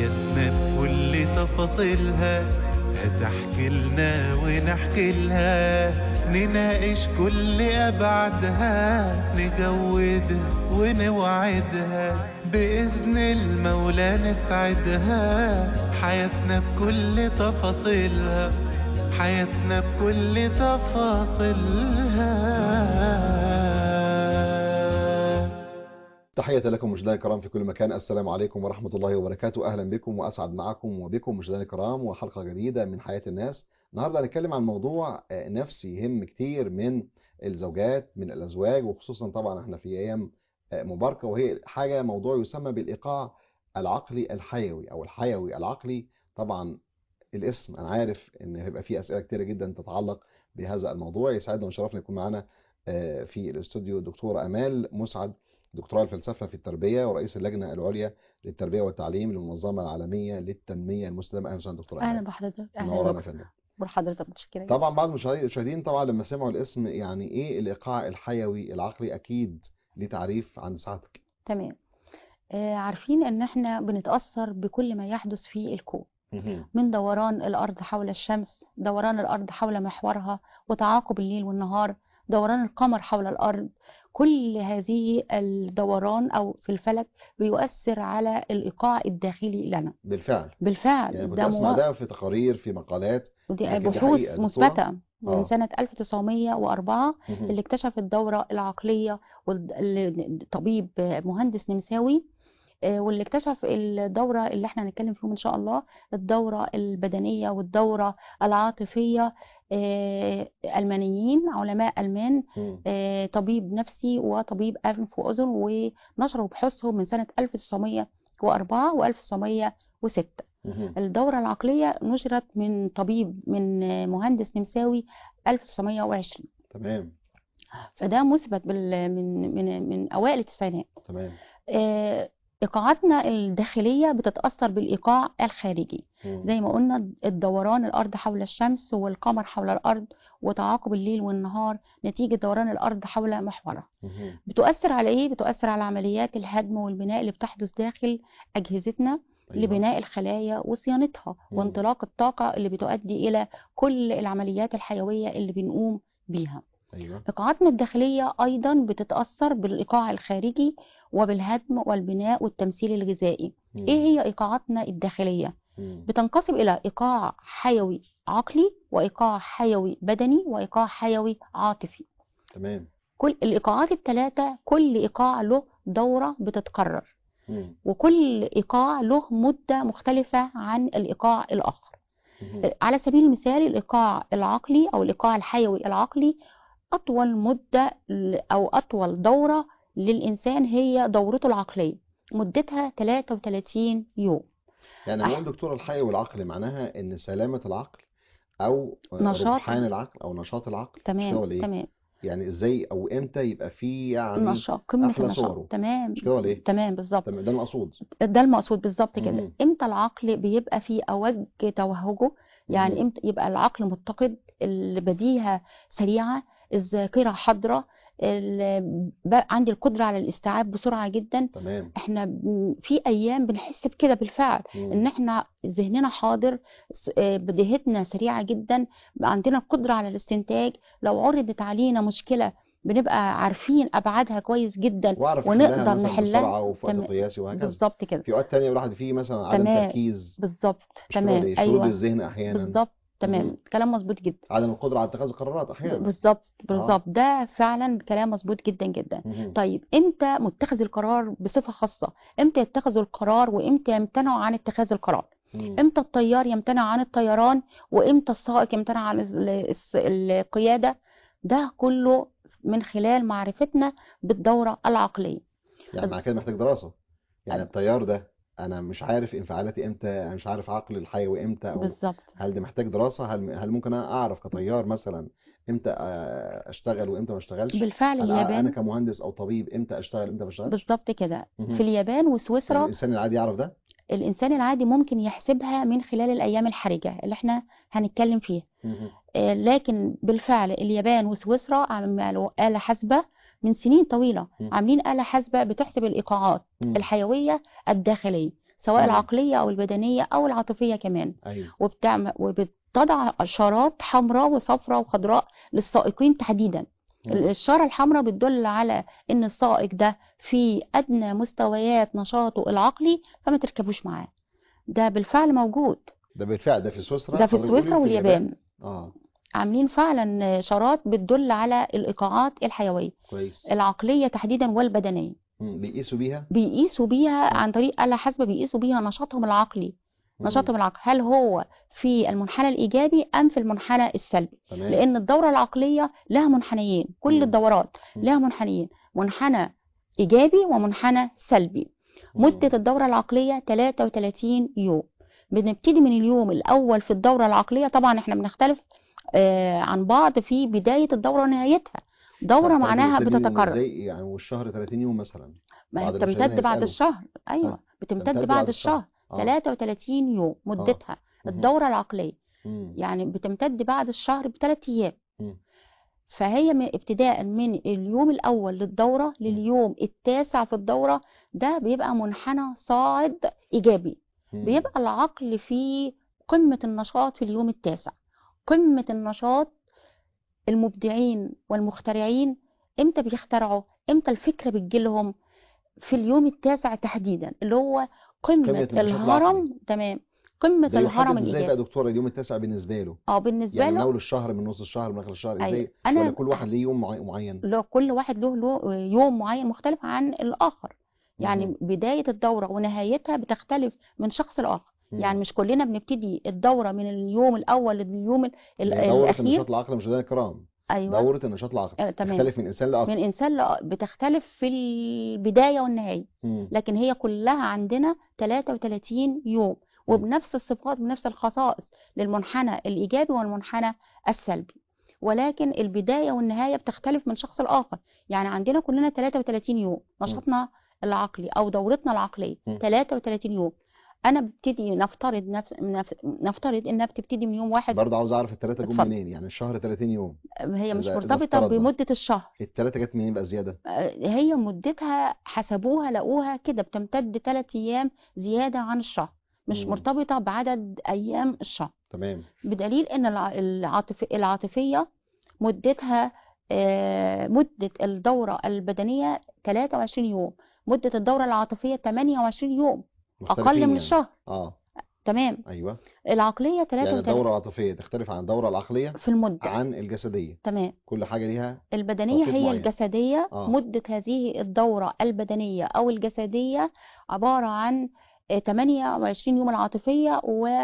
حياتنا بكل تفاصيلها هتحكي لنا ونحكي لها نناقش كل أبعادها نجودها ونوعدها بإذن المولى نسعدها حياتنا بكل تفاصيلها حياتنا بكل تفاصيلها تحية لكم مشاهدينا الكرام في كل مكان السلام عليكم ورحمة الله وبركاته أهلا بكم وأسعد معكم وبكم مشاهدينا الكرام وحلقة جديدة من حياة الناس النهاردة هنتكلم عن موضوع آه، نفسي يهم كتير من الزوجات من الأزواج وخصوصا طبعا احنا في أيام آه، مباركة وهي حاجة موضوع يسمى بالإيقاع العقلي الحيوي أو الحيوي العقلي طبعا الاسم أنا عارف إن هيبقى فيه أسئلة كتيرة جدا تتعلق بهذا الموضوع يسعدنا وشرفنا يكون معنا آه، في الاستوديو الدكتورة أمال مسعد دكتوراه الفلسفة في التربية ورئيس اللجنة العليا للتربية والتعليم للمنظمة العالمية للتنمية المستدامة أهلا وسهلا دكتورة اهلا أمال بحضرتك اهلا منورانا يا بك فندم بحضرتك متشكره جدا طبعا بعض المشاهدين المشاهدين طبعا لما سمعوا الاسم يعني إيه الإيقاع الحيوي العقلي أكيد ليه تعريف عند سعادتك تمام آه عارفين ان احنا بنتاثر بكل ما يحدث في الكون من دوران الارض حول الشمس دوران الارض حول محورها وتعاقب الليل والنهار دوران القمر حول الارض كل هذه الدوران او في الفلك بيؤثر على الايقاع الداخلي لنا بالفعل بالفعل يعني كنت ده أسمع مو... ده في تقارير في مقالات ودي لكن دي حقيقة بحوث دكتورة مثبته من آه سنه 1904 مهم. اللي اكتشف الدورة العقلية والطبيب مهندس نمساوي آه، واللي اكتشف الدورة اللي احنا هنتكلم فيهم ان شاء الله الدورة البدنية والدورة العاطفية آه، ألمانيين علماء ألمان مم. آه، طبيب نفسي وطبيب أنف وأذن ونشروا بحوثهم من سنة 1904 و 1906 مهم. الدورة العقلية نشرت من طبيب من آه، مهندس نمساوي 1920 تمام فده مثبت بال من من من اوائل التسعينات تمام آه، ايقاعاتنا الداخليه بتتاثر بالايقاع الخارجي مم. زي ما قلنا الدوران الارض حول الشمس والقمر حول الارض وتعاقب الليل والنهار نتيجه دوران الارض حول محورها مهم. بتؤثر على ايه بتؤثر على عمليات الهدم والبناء اللي بتحدث داخل اجهزتنا أيوه لبناء الخلايا وصيانتها مم. وانطلاق الطاقه اللي بتؤدي الى كل العمليات الحيويه اللي بنقوم بيها أيوه إيقاعاتنا الداخلية أيضا بتتأثر بالإيقاع الخارجي وبالهدم والبناء والتمثيل الغذائي مم. إيه هي إيقاعاتنا الداخلية؟ مم. بتنقسم إلى إيقاع حيوي عقلي وإيقاع حيوي بدني وإيقاع حيوي عاطفي تمام كل الإيقاعات الثلاثة كل إيقاع له دورة بتتكرر مم. وكل إيقاع له مدة مختلفة عن الإيقاع الآخر مهم. على سبيل المثال الإيقاع العقلي أو الإيقاع الحيوي العقلي أطول مدة ل- أو أطول دورة للإنسان هي دورته العقلية مدتها 33 يوم يعني أح- نقول دكتور الحي والعقل معناها ان سلامة العقل او نشاط ربحان العقل او نشاط العقل مش كده تمام ولا ايه تمام يعني ازاي او امتى يبقى فيه يعني نشاط قمة احلى النشاط صوره تمام مش كده ولا ايه تمام بالظبط تمام ده المقصود ده المقصود بالظبط كده مهم. امتى العقل بيبقى في اوج توهجه يعني مهم. امتى يبقى العقل متقد البديهة سريعة الذاكرة حاضرة ال- ب- عندي القدرة على الاستيعاب بسرعة جدا تمام احنا بن- في ايام بنحس بكده بالفعل مم. ان احنا ذهننا حاضر س- آه، بديهتنا سريعة جدا بقى عندنا القدرة على الاستنتاج لو عرضت علينا مشكلة بنبقى عارفين ابعادها كويس جدا واعرف احلها ونقدر مثلا نحلها بسرعة وفي وقت تمام قياسي وهكذا بالظبط كده في اوقات تانية الواحد فيه مثلا عدم تمام تركيز بالظبط مش كده ولا تمام ايه شرود ايوه الذهن احيانا بالظبط تمام مهم. كلام مظبوط جدا عدم القدرة على اتخاذ القرارات احيانا بالظبط اه بالظبط ده فعلا كلام مظبوط جدا جدا مهم. طيب امتى متخذ القرار بصفة خاصة امتى يتخذوا القرار وامتى يمتنعوا عن اتخاذ القرار مم. امتى الطيار يمتنع عن الطيران وامتى السائق يمتنع عن ال- الس- القيادة ده كله من خلال معرفتنا بالدورة العقلية يعني مع كده محتاج دراسة يعني التيار ده انا مش عارف انفعالاتي امتى انا مش عارف عقل الحيوي امتى او بالظبط هل ده محتاج دراسة هل هل ممكن انا اعرف كطيار مثلا امتى آه، اشتغل وامتى ما اشتغلش بالفعل هل انا اليابان كمهندس او طبيب امتى اشتغل امتى ما اشتغلش بالظبط كده مهم. في اليابان يعني وسويسرا الانسان العادي يعرف ده الإنسان العادي ممكن يحسبها من خلال الأيام الحرجة اللي احنا هنتكلم فيها مهم. آه، لكن بالفعل اليابان وسويسرا عملوا آلة حاسبة من سنين طويلة مم. عاملين آلة حاسبة بتحسب الإيقاعات مم. الحيوية الداخلية سواء مم. العقلية أو البدنية أو العاطفية كمان ايوه وبتعمل وبتضع إشارات حمراء وصفراء وخضراء للسائقين تحديدا مم. الإشارة الحمراء بتدل على إن السائق ده في أدنى مستويات نشاطه العقلي فما تركبوش معاه ده بالفعل موجود ده بالفعل ده في سويسرا ده في حضرتك بتقولي سويسرا وفي واليابان اه عاملين فعلا إشارات بتدل على الإيقاعات الحيوية كويس العقلية تحديدا والبدنية مم. بيقيسوا بيها بيقيسوا بيها مم. عن طريق آلة حاسبة بيقيسوا بيها نشاطهم العقلي مم. نشاطهم العقلي هل هو في المنحنى الإيجابي أم في المنحنى السلبي تمام لأن الدورة العقلية لها منحنيين كل مم. الدورات مم. لها منحنيين منحنى إيجابي ومنحنى سلبي مم. مدة الدورة العقلية 33 يوم بنبتدي من اليوم الأول في الدورة العقلية طبعا احنا بنختلف آه، عن بعض في بداية الدورة ونهايتها دورة طب معناها بتبتدي من بتتكرر ازاي يعني والشهر 30 يوم مثلا ما هي بعد المشاهدين بتمتد بعد هيسألوا. الشهر أيوة ها، بتمتد تمتد بعد بعد الشهر. الشهر اه 33 يوم مدتها مهم. الدورة العقلية مم. يعني بتمتد بعد الشهر بثلاث أيام مم. فهي من ابتداء من اليوم الأول للدورة لليوم التاسع في الدورة ده بيبقى منحنى صاعد إيجابي مم. بيبقى العقل في قمة النشاط في اليوم التاسع قمة النشاط المبدعين والمخترعين امتى بيخترعوا امتى الفكرة بتجيلهم في اليوم التاسع تحديدا اللي هو قمة قمة النشاط الهرم تمام قمة ده الهرم يحدد ازاي بقى يا الإيجابي دكتوره اليوم التاسع بالنسبه له اه بالنسبة يعني من له اول الشهر من نص الشهر من اخر الشهر أيوة. ازاي أنا- ولا كل واحد ليه يوم معي- معين لو كل واحد له له يوم معين مختلف عن الآخر يعني مهم. بداية الدورة ونهايتها بتختلف من شخص لآخر مم. يعني مش كلنا بنبتدي الدورة من اليوم الأول لليوم ال- ال- هي دورة الأخير النشاط العقلي مشاهدينا الكرام أيوة دورة النشاط العقلي آه، تمام تختلف من انسان لاخر من إنسان لآخر بتختلف في البداية والنهاية مم. لكن هي كلها عندنا 33 يوم وبنفس الصفات بنفس الخصائص للمنحنى الإيجابي والمنحنى السلبي ولكن البداية والنهاية بتختلف من شخص لآخر يعني عندنا كلنا 33 يوم نشاطنا العقلي أو دورتنا العقلية م. 33 يوم أنا ببتدي نفترض نفس نف- نفترض إنها بتبتدي من يوم واحد برضه عاوز اعرف الثلاثه جم اتفضل. منين يعني الشهر 30 يوم هي مش إذا- إذا مرتبطة افترضنا. بمدة الشهر الثلاثه جت منين بقى زياده هي مدتها حسبوها لقوها كده بتمتد ثلاث أيام زيادة عن الشهر مش مم. مرتبطة بعدد أيام الشهر تمام بدليل إن الع- العاطف العاطفية مدتها آه، مدة الدورة البدنية 23 يوم مدة الدورة العاطفية 28 يوم أقل مختلفين من يعني. الشهر اه تمام ايوه العقلية يعني 33 الدوره العاطفيه تختلف عن الدوره العقليه في المدة عن الجسديه تمام كل حاجه ليها البدنية توقيت هي معين. الجسدية آه. مدة هذه الدورة البدنية أو الجسدية عبارة عن آه، 28 يوم العاطفية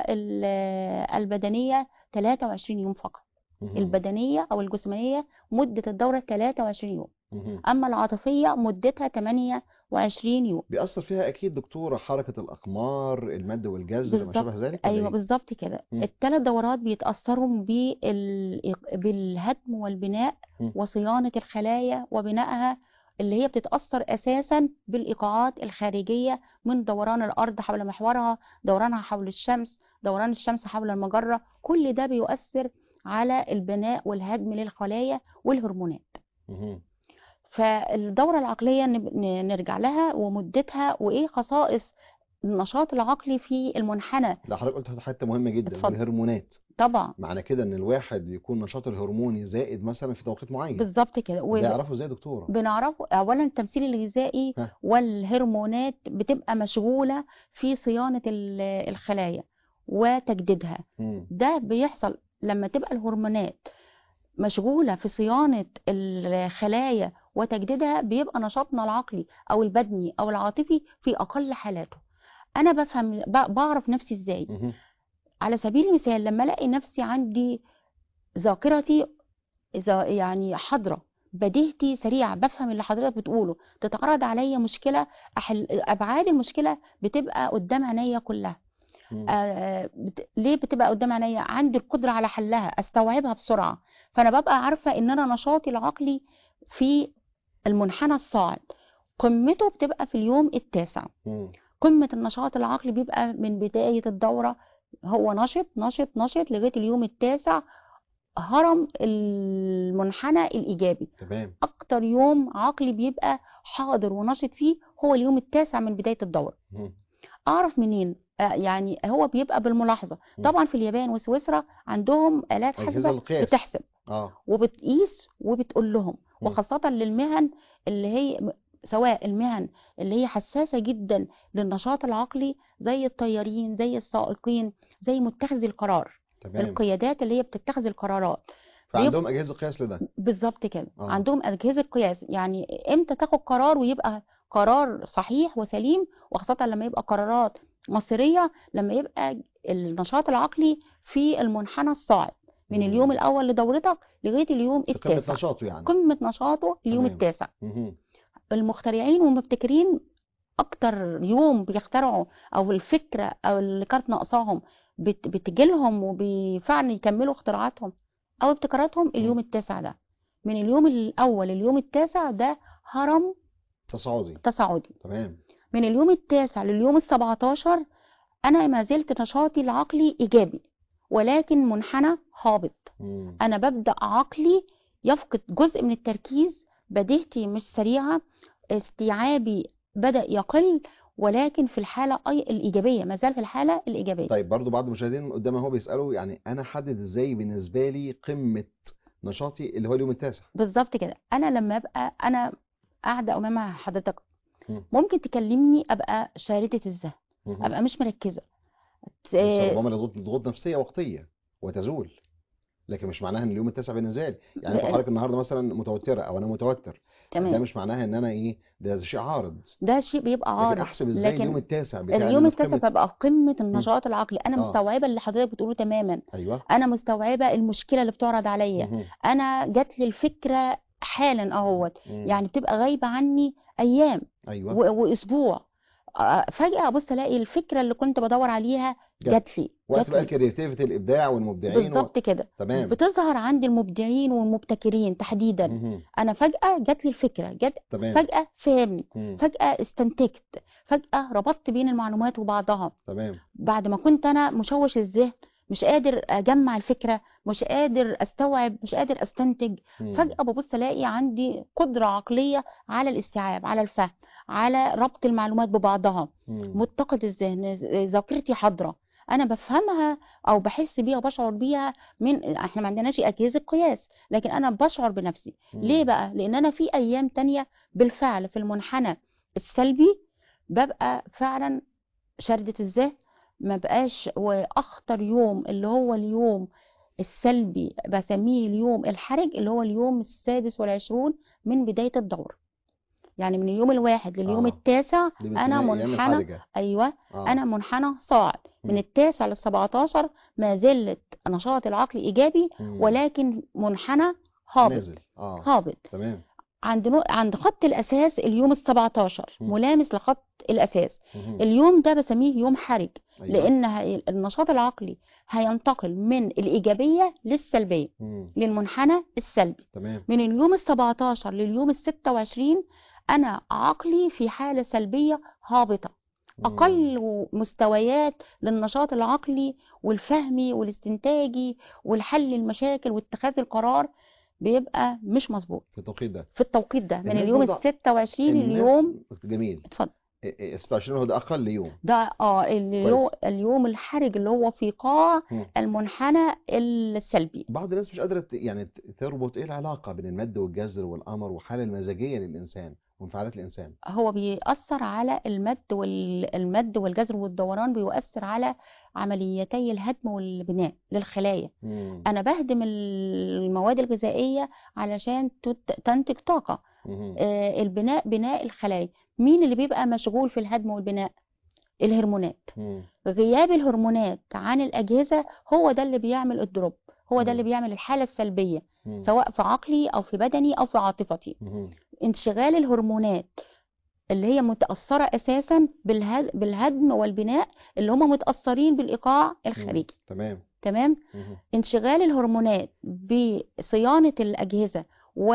والبدنية 23 يوم فقط مهم. البدنية أو الجسمانية مدة الدورة 23 يوم مهم. أما العاطفية مدتها 28 يوم بيأثر فيها أكيد دكتورة حركة الأقمار المد والجزر ما بالظبط. شابه ذلك ولا أيوة إيه؟ بالظبط كده مم. الثلاث دورات بيتأثروا بال... بالهدم والبناء مم. وصيانة الخلايا وبنائها اللي هي بتتأثر أساسا بالإيقاعات الخارجية من دوران الأرض حول محورها دورانها حول الشمس دوران الشمس حول المجرة كل ده بيؤثر على البناء والهدم للخلايا والهرمونات مهم. فالدورة العقلية نب- ن- نرجع لها ومدتها وإيه خصائص النشاط العقلي في المنحنى لا حضرتك قلت حتة مهمة جدا اتفضل. الهرمونات طبعا معنى كده إن الواحد بيكون نشاطه الهرموني زائد مثلا في توقيت معين بالظبط كده ده و- يعرفه إزاي يا دكتورة؟ بنعرفه اولا التمثيل الغذائي ها. والهرمونات بتبقى مشغوله في صيانه ال- الخلايا وتجديدها مم. ده بيحصل لما تبقى الهرمونات مشغوله في صيانه الخلايا وتجديدها بيبقى نشاطنا العقلي او البدني او العاطفي في اقل حالاته انا بفهم ب- بعرف نفسي ازاي مهم. على سبيل المثال لما الاقي نفسي عندي ذاكرتي إذا يعني حاضرة بديهتي سريعة بفهم اللي حضرتك بتقوله تتعرض عليا مشكلة أحل أبعاد المشكلة بتبقى قدام عينيا كلها مم. آه بت... ليه بتبقى قدام عينيا عندي القدرة على حلها استوعبها بسرعة فأنا ببقى عارفة إن أنا نشاطي العقلي في المنحنى الصاعد قمته بتبقى في اليوم التاسع مم. قمة النشاط العقلي بيبقى من بداية الدورة هو نشط نشط نشط لغاية اليوم التاسع هرم المنحنى الإيجابي تمام أكتر يوم عقلي بيبقى حاضر ونشط فيه هو اليوم التاسع من بداية الدورة مم. اعرف منين آه، يعني هو بيبقى بالملاحظه مم. طبعا في اليابان وسويسرا عندهم آلات أجهزة حاسبة القياس بتحسب اه وبتقيس وبتقول لهم مم. وخاصة للمهن اللي هي م- سواء المهن اللي هي حساسة جدا للنشاط العقلي زي الطيارين زي السائقين زي متخذي القرار تمام القيادات اللي هي بتتخذ القرارات فعندهم أجهزة قياس لده بالظبط كده آه. عندهم أجهزة قياس يعني امتى تاخد قرار ويبقى قرار صحيح وسليم وخاصة لما يبقى قرارات مصيرية لما يبقى النشاط العقلي في المنحنى الصاعد من مم. اليوم الأول لدورتك لغاية اليوم في قمة التاسع نشاطه يعني قمة نشاطه اليوم تمام. التاسع مهم. المخترعين والمبتكرين أكتر يوم بيخترعوا أو الفكرة أو اللي كانت ناقصاهم بت- بتجيلهم وبفعلا يكملوا اختراعاتهم أو ابتكاراتهم اليوم التاسع ده من اليوم الأول اليوم التاسع ده هرم تصاعدي تصاعدي تمام من اليوم التاسع لليوم السبعتاشر أنا ما زلت نشاطي العقلي إيجابي ولكن منحنى هابط مم. انا ببدا عقلي يفقد جزء من التركيز بديهتي مش سريعه استيعابي بدا يقل ولكن في الحاله اي الايجابيه ما زال في الحاله الايجابيه طيب برضو بعض المشاهدين قدامي هو بيسألوا يعني أنا أحدد إزاي بالنسبة لي قمة نشاطي اللي هو اليوم التاسع بالظبط كده انا لما ابقى انا قاعده امام حضرتك مم. ممكن تكلمني ابقى شاردة الذهن مهم. ابقى مش مركزه بس ربما لضغوط ضغوط نفسية وقتية وتزول لكن مش معناها ان اليوم التاسع بالنسبه لي يعني انت لا. حضرتك النهارده مثلا متوتره او انا متوتر ده تمام مش معناها ان انا ايه ده شيء عارض ده شيء بيبقى لكن عارض احسب ازاي لكن اليوم التاسع بتاعي اليوم اللي في التاسع قمه ببقى في قمه النشاط العقلي انا آه. مستوعبه اللي حضرتك بتقوله تماما ايوه انا مستوعبه المشكله اللي بتعرض عليا مهم. انا جات لي الفكره حالا اهوت مم. يعني بتبقى غايبه عني ايام ايوه و- واسبوع آه، فجاه ابص الاقي الفكره اللي كنت بدور عليها جت. جات لي وقت جات بقى لي الكرياتيفيتي الابداع والمبدعين و... بالظبط كده تمام بتظهر عند المبدعين والمبتكرين تحديدا مهم. انا فجاه جات لي الفكره جت تمام فجاه فهمني مم. فجاه استنتجت فجاه ربطت بين المعلومات وبعضها تمام بعد ما كنت انا مشوش الذهن مش قادر اجمع الفكره مش قادر استوعب مش قادر استنتج مم. فجأة ببص الاقي عندي قدرة عقلية على الاستيعاب على الفهم على ربط المعلومات ببعضها مم. متقد الذهن ذاكرتي حاضرة انا بفهمها او بحس بيها وبشعر بيها من احنا ما عندناش اجهزة قياس لكن انا بشعر بنفسي مم. ليه بقى لان انا في ايام تانية بالفعل في المنحنى السلبي ببقى فعلا شردة الذهن ما بقاش واخطر يوم اللي هو اليوم السلبي بسميه اليوم الحرج اللي هو اليوم السادس والعشرون من بداية الدورة يعني من اليوم الواحد لليوم آه. التاسع دي انا بنسميها ايام منحنى الحرجه ايوه اه انا منحنى صاعد من مم. التاسع للسبعتاشر ما زلت نشاط العقل ايجابي مم. ولكن منحنى هابط نازل اه هابط تمام عند نو... عند خط الاساس اليوم السبعتاشر مم. ملامس لخط الاساس مهم. اليوم ده بسميه يوم حرج ايوه لان هي- النشاط العقلي هينتقل من الايجابيه للسلبيه مم. للمنحنى السلبي تمام من اليوم السبعتاشر لليوم الستة وعشرين أنا عقلي في حالة سلبية هابطة مم. أقل مستويات للنشاط العقلي والفهمي والاستنتاجي والحل المشاكل واتخاذ القرار بيبقى مش مظبوط في التوقيت ده في التوقيت ده من الناس اليوم برضه- الستة وعشرين الناس اليوم جميل اتفضل إيه- إيه، 26 هو ده اقل يوم ده اه اليوم اليوم الحرج اللي هو في قاع مم. المنحنى السلبي بعض الناس مش قادرة ت- يعني ت- تربط ايه العلاقة بين المد والجزر والقمر والحالة المزاجية للإنسان وانفعالات الإنسان هو بيأثر على المد والمد والجزر والدوران بيؤثر على عمليتي الهدم والبناء للخلايا مم. انا بهدم المواد الغذائيه علشان تت- تنتج طاقه مهم. آه، البناء بناء الخلايا مين اللي بيبقى مشغول في الهدم والبناء الهرمونات مم. غياب الهرمونات عن الاجهزه هو ده اللي بيعمل الدروب هو ده اللي مم. بيعمل الحاله السلبيه مم. سواء في عقلي او في بدني او في عاطفتي مهم. انشغال الهرمونات اللي هي متأثرة أساسا بالهد- بالهدم والبناء اللي هم متأثرين بالإيقاع مم. الخارجي تمام تمام مهم. انشغال الهرمونات بصيانة الأجهزة و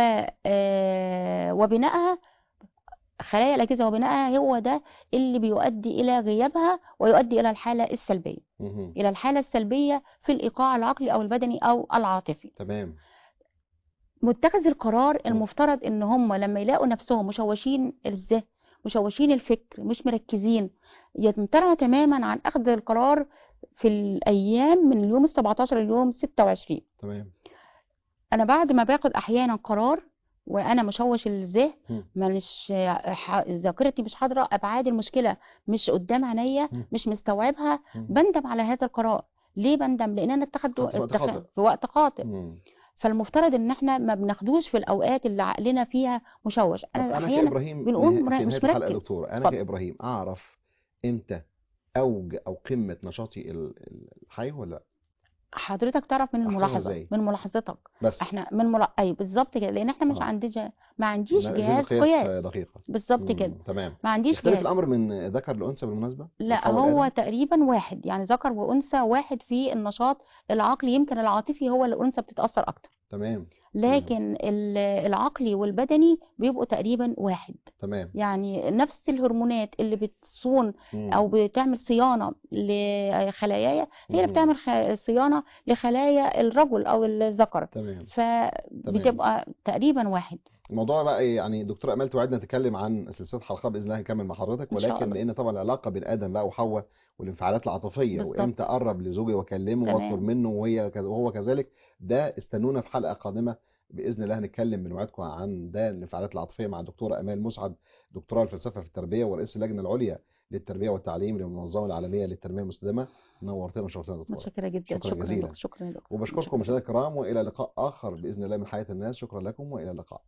آه، وبنائها خلايا الأجهزة وبنائها هو ده اللي بيؤدي إلى غيابها ويؤدي إلى الحالة السلبية مهم. إلى الحالة السلبية في الإيقاع العقلي أو البدني أو العاطفي تمام متخذ القرار المفترض ان هم لما يلاقوا نفسهم مشوشين الذهن مشوشين الفكر مش مركزين يمتنعوا تماما عن اخذ القرار في الايام من اليوم ال 17 لليوم 26 تمام انا بعد ما باخد احيانا قرار وانا مشوش الذهن مم. مش ح- ذاكرتي مش حاضره ابعاد المشكله مش قدام عينيا مم. مش مستوعبها مم. بندم على هذا القرار ليه بندم لان انا اتخذته خدت وقت اتخ- خاطئ. في وقت خاطئ مم. فالمفترض ان احنا ما بناخدوش في الاوقات اللي عقلنا فيها مشوش طب انا انا احيانا كابراهيم بنقول نه- مر- في مش نهايه الحلقه يا مركز. دكتور انا اتفضل. كابراهيم اعرف امتى اوج او قمه نشاطي ال- ال- الحي ولا لا حضرتك تعرف من أحسنها الملاحظه إزاي؟ من ملاحظتك بس احنا من ملا... اي بالظبط كده لان احنا مش آه. عندنا ما عنديش لا، جهاز قياس قياس دقيقه بالظبط مم. كده تمام ما عنديش يختلف جهاز الامر من ذكر لانثى بالمناسبه لا الحول هو الآلي؟ تقريبا واحد يعني ذكر وانثى واحد في النشاط العقلي يمكن العاطفي هو اللي الانثى بتتاثر اكتر تمام لكن ال- العقلي والبدني بيبقوا تقريبا واحد تمام يعني نفس الهرمونات اللي بتصون مم. او بتعمل صيانه لخلاياي هي اللي مم. بتعمل خ- صيانه لخلايا الرجل او الذكر تمام فبتبقى تقريبا واحد الموضوع بقى إيه؟ يعني دكتور امال توعدنا نتكلم عن سلسله حلقات باذن الله هنكمل مع حضرتك إن شاء ولكن الله. لان طبعا العلاقه بين ادم بقى وحواء والانفعالات العاطفيه بالظبط. وامتى اقرب لزوجي واكلمه تمام. واطلب منه وهي كذا وهو كذلك ده استنونا في حلقه قادمه باذن الله هنتكلم بنوعدكم عن ده الانفعالات العاطفيه مع الدكتوره امال مسعد دكتوره الفلسفه في التربيه ورئيس اللجنه العليا للتربيه والتعليم للمنظمه العالميه للتنميه المستدامه نورتنا وشرفتنا يا دكتوره متشكره جدا شكرا شكرا جزيلا. لك شكرا لك وبشكركم مشاهدينا الكرام والى لقاء اخر باذن الله من حياه الناس شكرا لكم والى اللقاء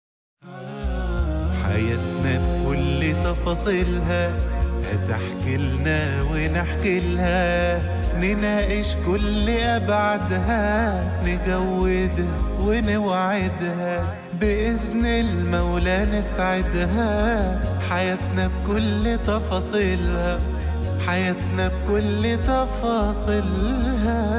حياتنا بكل تفاصيلها هتحكي لنا ونحكي لها نناقش كل أبعادها نجودها ونوعدها بإذن المولى نسعدها حياتنا بكل تفاصيلها حياتنا بكل تفاصيلها